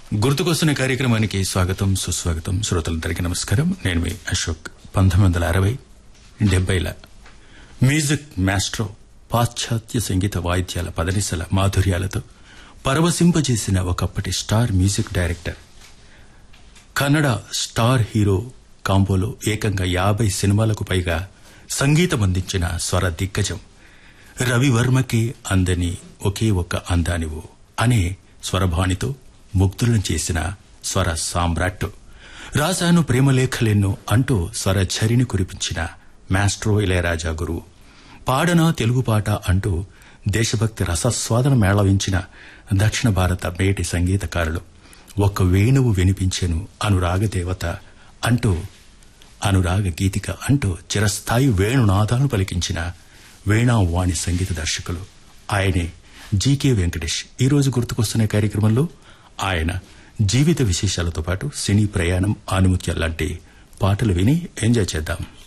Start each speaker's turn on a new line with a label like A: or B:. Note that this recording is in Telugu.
A: గుర్తుకొస్తున్న కార్యక్రమానికి స్వాగతం సుస్వాగతం శ్రోతలందరికీ నమస్కారం నేను మీ అశోక్ పంతొమ్మిది వందల అరవై డెబ్బైల మ్యూజిక్ మాస్ట్రో పాశ్చాత్య సంగీత వాయిద్యాల పదనిసల మాధుర్యాలతో పరవశింపజేసిన ఒకప్పటి star music director Kannada star hero కాంబోలో ఏకంగా యాభై సినిమాలకు పైగా సంగీతం అందించిన స్వర దిగ్గజం రవివర్మకి అందని ఒకే ఒక్క అందానివు అనే స్వరభానితో ముగ్ధులను చేసిన స్వర సామ్రాట్ రాశాను ప్రేమలేఖలెన్నో అంటూ స్వర ఝరిని కురిపించిన మాస్ట్రో ఇళయరాజా గురువు పాడన తెలుగు పాట అంటూ దేశభక్తి రసస్వాదన మేళవించిన దక్షిణ భారత మేటి సంగీతకారులు ఒక్క వేణువు వినిపించెను అనురాగ దేవత అంటూ అనురాగ గీతిక అంటూ చిరస్థాయి వేణునాదాలను పలికించిన వేణావాణి సంగీత దర్శకులు ఆయనే జీకే వెంకటేష్ ఈ రోజు గుర్తుకొస్తున్న కార్యక్రమంలో ఆయన జీవిత విశేషాలతో పాటు సినీ ప్రయాణం ఆనుమత్యాలు లాంటి పాటలు విని ఎంజాయ్ చేద్దాం